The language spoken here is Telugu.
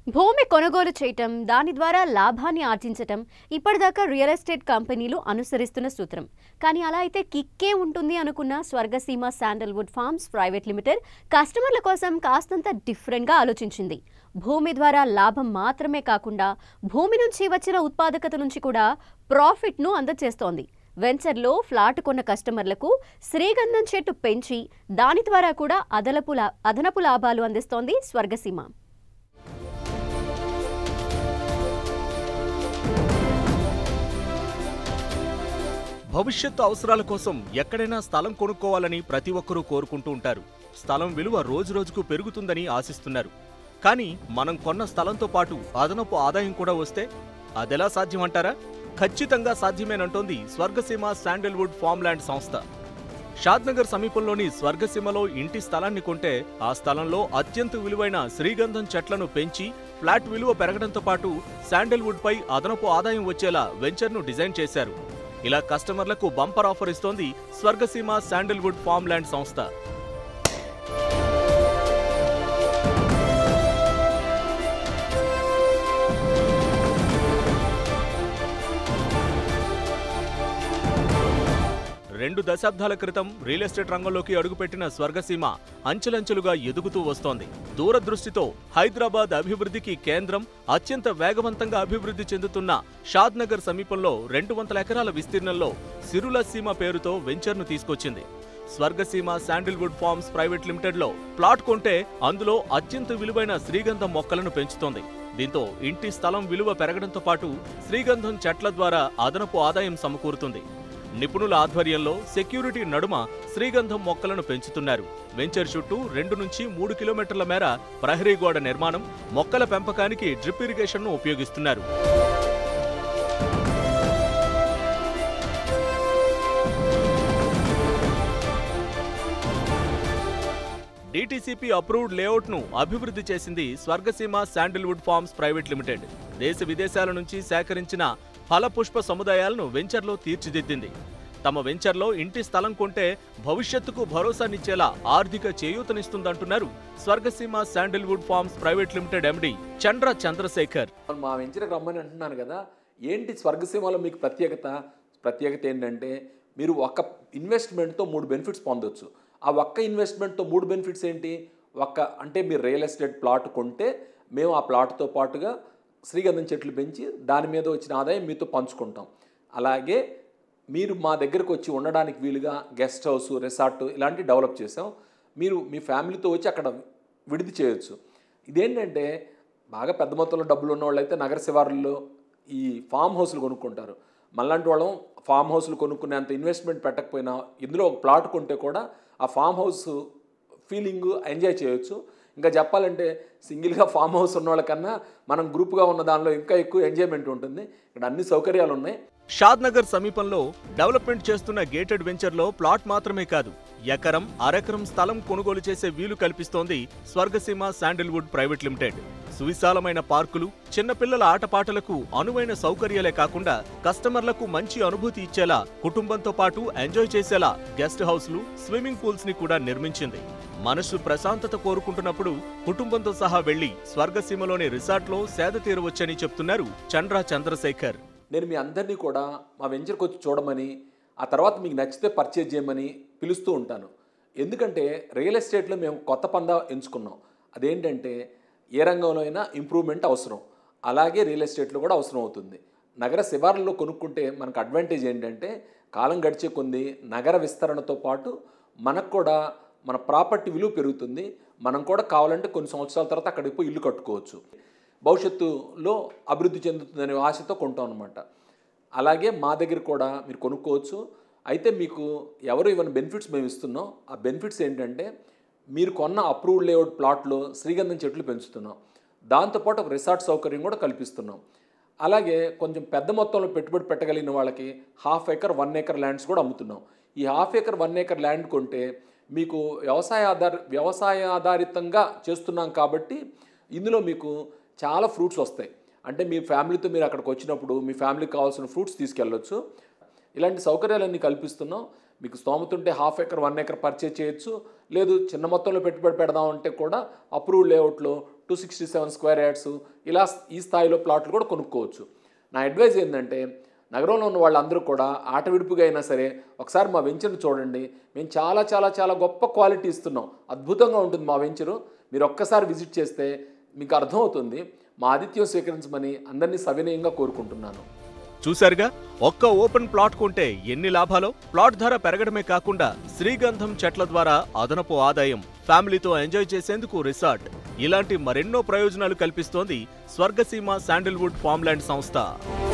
భూమి కొనుగోలు చేయటం దాని ద్వారా లాభాన్ని ఆర్జించటం ఇప్పటిదాకా రియల్ ఎస్టేట్ కంపెనీలు అనుసరిస్తున్న సూత్రం కానీ అలా అయితే కిక్కే ఉంటుంది అనుకున్న Swargaseema sandalwood farms private limited కస్టమర్ల కోసం కాస్తంత డిఫరెంట్గా ఆలోచించింది భూమి ద్వారా లాభం మాత్రమే కాకుండా భూమి నుంచి వచ్చిన ఉత్పాదకత నుంచి కూడా ప్రాఫిట్ను అందజేస్తోంది వెంచర్లో ఫ్లాట్ కొన్న కస్టమర్లకు శ్రీగంధం చెట్టు పెంచి దాని ద్వారా కూడా అదనపు లా అదనపు లాభాలు అందిస్తోంది స్వర్గసీమ భవిష్యత్తు అవసరాల కోసం ఎక్కడైనా స్థలం కొనుక్కోవాలని ప్రతి ఒక్కరూ కోరుకుంటూ ఉంటారు స్థలం విలువ రోజురోజుకు పెరుగుతుందని ఆశిస్తున్నారు కానీ మనం కొన్న స్థలంతో పాటు అదనపు ఆదాయం కూడా వస్తే అదెలా సాధ్యమంటారా ఖచ్చితంగా సాధ్యమేనంటోంది స్వర్గసీమ శాండల్వుడ్ ఫార్మ్ల్యాండ్ సంస్థ షాద్నగర్ సమీపంలోని స్వర్గసీమలో ఇంటి స్థలాన్ని కొంటే ఆ స్థలంలో అత్యంత విలువైన శ్రీగంధం చెట్లను పెంచి ఫ్లాట్ విలువ పెరగడంతో పాటు శాండల్వుడ్ పై అదనపు ఆదాయం వచ్చేలా వెంచర్ను డిజైన్ చేశారు ఇలా కస్టమర్లకు బంపర్ ఆఫర్ ఇస్తోంది స్వర్గసీమ శాండల్వుడ్ ఫార్మ్ల్యాండ్ సంస్థ రెండు దశాబ్దాల క్రితం రియల్ ఎస్టేట్ రంగంలోకి అడుగుపెట్టిన స్వర్గసీమ అంచెలంచెలుగా ఎదుగుతూ వస్తోంది దూరదృష్టితో హైదరాబాద్ అభివృద్ధికి కేంద్రం అత్యంత వేగవంతంగా అభివృద్ధి చెందుతున్న షాద్నగర్ సమీపంలో రెండు వందల ఎకరాల విస్తీర్ణంలో సిరుల సీమ పేరుతో వెంచర్ను తీసుకొచ్చింది స్వర్గసీమ శాండిల్వుడ్ ఫార్మ్స్ ప్రైవేట్ లిమిటెడ్లో ప్లాట్ కొంటే అందులో అత్యంత విలువైన శ్రీగంధం మొక్కలను పెంచుతోంది దీంతో ఇంటి స్థలం విలువ పెరగడంతో పాటు శ్రీగంధం చెట్ల ద్వారా అదనపు ఆదాయం సమకూరుతుంది నిపుణుల ఆధ్వర్యంలో సెక్యూరిటీ నడుమ శ్రీగంధం మొక్కలను పెంచుతున్నారు వెంచర్ చుట్టూ రెండు నుంచి మూడు కిలోమీటర్ల మేర ప్రహరీ గోడ నిర్మాణం మొక్కల పెంపకానికి డ్రిప్ ఇరిగేషన్ను ఉపయోగిస్తున్నారు డిటిసిపి అప్రూవ్డ్ లేఅవుట్ను అభివృద్ధి చేసింది Swargaseema sandalwood farms private limited దేశ విదేశాల నుంచి సేకరించిన ఫలపుష్ప సముదాయాలను వెంచర్లో తీర్చిదిద్దింది తమ వెంచర్లో ఇంటి స్థలం కొంటే భవిష్యత్తుకు భరోసానిచ్చేలా ఆర్థిక చేయూతనిస్తుందంటున్నారు Swargaseema sandalwood farms private limited MD Chandra Chandrashekar మా వెంచర్కి రమ్మని అంటున్నాను కదా ఏంటి స్వర్గసీమలో మీకు ప్రత్యేకత ప్రత్యేకత ఏంటంటే మీరు ఒక ఇన్వెస్ట్మెంట్తో మూడు బెనిఫిట్స్ పొందొచ్చు ఆ ఒక్క ఇన్వెస్ట్మెంట్తో మూడు బెనిఫిట్స్ ఏంటి ఒక్క అంటే మీరు రియల్ ఎస్టేట్ ప్లాట్ కొంటే మేము ఆ ప్లాట్తో పాటుగా శ్రీగంధం చెట్లు పెంచి దాని మీద వచ్చిన ఆదాయం మీతో పంచుకుంటాం అలాగే మీరు మా దగ్గరకు వచ్చి ఉండడానికి వీలుగా గెస్ట్ హౌస్ రిసార్ట్ ఇలాంటివి డెవలప్ చేసాం మీరు మీ ఫ్యామిలీతో వచ్చి అక్కడ విడిది చేయొచ్చు ఇదేంటంటే బాగా పెద్ద మొత్తంలో డబ్బులు ఉన్న వాళ్ళైతే నగర శివారుల్లో ఈ ఫామ్ హౌస్లు కొనుక్కుంటారు మళ్ళంటి వాళ్ళం ఫామ్ హౌస్లు కొనుక్కునేంత ఇన్వెస్ట్మెంట్ పెట్టకపోయినా ఇందులో ఒక ప్లాట్ కొంటే కూడా ఆ ఫామ్ హౌస్ ఫీలింగ్ ఎంజాయ్ చేయొచ్చు ఇంకా చెప్పాలంటే సింగిల్గా ఫామ్ హౌస్ ఉన్న వాళ్ళకన్నా మనం గ్రూప్గా ఉన్న దానిలో ఇంకా ఎక్కువ ఎంజాయ్మెంట్ ఉంటుంది ఇక్కడ అన్ని సౌకర్యాలు ఉన్నాయి షాద్నగర్ సమీపంలో డెవలప్మెంట్ చేస్తున్న గేటెడ్ వెంచర్లో ప్లాట్ మాత్రమే కాదు ఎకరం అరెకరం స్థలం కొనుగోలు చేసే వీలు కల్పిస్తోంది స్వర్గసీమ శాండిల్వుడ్ ప్రైవేట్ లిమిటెడ్ సువిశాలమైన పార్కులు చిన్నపిల్లల ఆటపాటలకు అనువైన సౌకర్యాలే కాకుండా కస్టమర్లకు మంచి అనుభూతి ఇచ్చేలా కుటుంబంతో పాటు ఎంజాయ్ చేసేలా గెస్ట్ హౌస్లు స్విమ్మింగ్ పూల్స్ ని కూడా నిర్మించింది మనసు ప్రశాంతత కోరుకుంటున్నప్పుడు కుటుంబంతో సహా వెళ్లి స్వర్గసీమలోని రిసార్ట్లో సేద తీరవచ్చని చెప్తున్నారు చంద్ర చంద్రశేఖర్ నేను మీ అందరినీ కూడా మా వెంచర్కి వచ్చి చూడమని ఆ తర్వాత మీకు నచ్చితే పర్చేజ్ చేయమని పిలుస్తూ ఉంటాను ఎందుకంటే రియల్ ఎస్టేట్లో మేము కొత్త పందా ఎంచుకున్నాం అదేంటంటే ఏ రంగంలో అయినా ఇంప్రూవ్మెంట్ అవసరం అలాగే రియల్ ఎస్టేట్లో కూడా అవసరం అవుతుంది నగర శివార్లలో కొనుక్కుంటే మనకు అడ్వాంటేజ్ ఏంటంటే కాలం గడిచే కొంది నగర విస్తరణతో పాటు మనకు కూడా మన ప్రాపర్టీ విలువ పెరుగుతుంది మనం కూడా కావాలంటే కొన్ని సంవత్సరాల తర్వాత అక్కడికి పోయి ఇల్లు కట్టుకోవచ్చు భవిష్యత్తులో అభివృద్ధి చెందుతుందనే ఆశతో కొంటాం అనమాట అలాగే మా దగ్గర కూడా మీరు కొనుక్కోవచ్చు అయితే మీకు ఎవరు ఇవన్న బెనిఫిట్స్ మేము ఇస్తున్నాం ఆ బెనిఫిట్స్ ఏంటంటే మీరు కొన్న అప్రూవ్డ్ లేఅవుట్ ప్లాట్లో శ్రీగంధం చెట్లు పెంచుతున్నాం దాంతోపాటు ఒక రిసార్ట్ సౌకర్యం కూడా కల్పిస్తున్నాం అలాగే కొంచెం పెద్ద మొత్తంలో పెట్టుబడి పెట్టగలిగిన వాళ్ళకి half acre one acre lands కూడా అమ్ముతున్నాం ఈ half acre one acre land కొంటే మీకు వ్యవసాయ ఆధార వ్యవసాయ ఆధారితంగా చేస్తున్నాం కాబట్టి ఇందులో మీకు చాలా ఫ్రూట్స్ వస్తాయి అంటే మీ ఫ్యామిలీతో మీరు అక్కడికి వచ్చినప్పుడు మీ ఫ్యామిలీకి కావాల్సిన ఫ్రూట్స్ తీసుకెళ్ళొచ్చు ఇలాంటి సౌకర్యాలన్నీ కల్పిస్తున్నాం మీకు స్తోమత ఉంటే half acre one acre purchase చేయొచ్చు లేదు చిన్న మొత్తంలో పెట్టుబడి పెడదాం అంటే కూడా అప్రూవ్డ్ లేఅవుట్లో two sixty seven square yards ఇలా ఈ స్థాయిలో ప్లాట్లు కూడా కొనుక్కోవచ్చు నా అడ్వైజ్ ఏంటంటే నగరంలో ఉన్న వాళ్ళందరూ కూడా ఆట విడుపుగా అయినా సరే ఒకసారి మా వెంచర్ని చూడండి మేము చాలా చాలా చాలా గొప్ప క్వాలిటీ ఇస్తున్నాం అద్భుతంగా ఉంటుంది మా వెంచరు మీరు ఒక్కసారి విజిట్ చేస్తే మీకు అర్థమవుతుంది మా ఆతిథ్యం స్వీకరించమని అందరినీ సవినయంగా కోరుకుంటున్నాను చూశారుగా ఒక్క ఓపెన్ ప్లాట్ కొంటే ఎన్ని లాభాలో ప్లాట్ ధర పెరగడమే కాకుండా శ్రీగంధం చెట్ల ద్వారా అదనపు ఆదాయం ఫ్యామిలీతో ఎంజాయ్ చేసేందుకు రిసార్ట్ ఇలాంటి మరెన్నో ప్రయోజనాలు కల్పిస్తోంది స్వర్గసీమ శాండిల్వుడ్ ఫార్మ్లాండ్ సంస్థ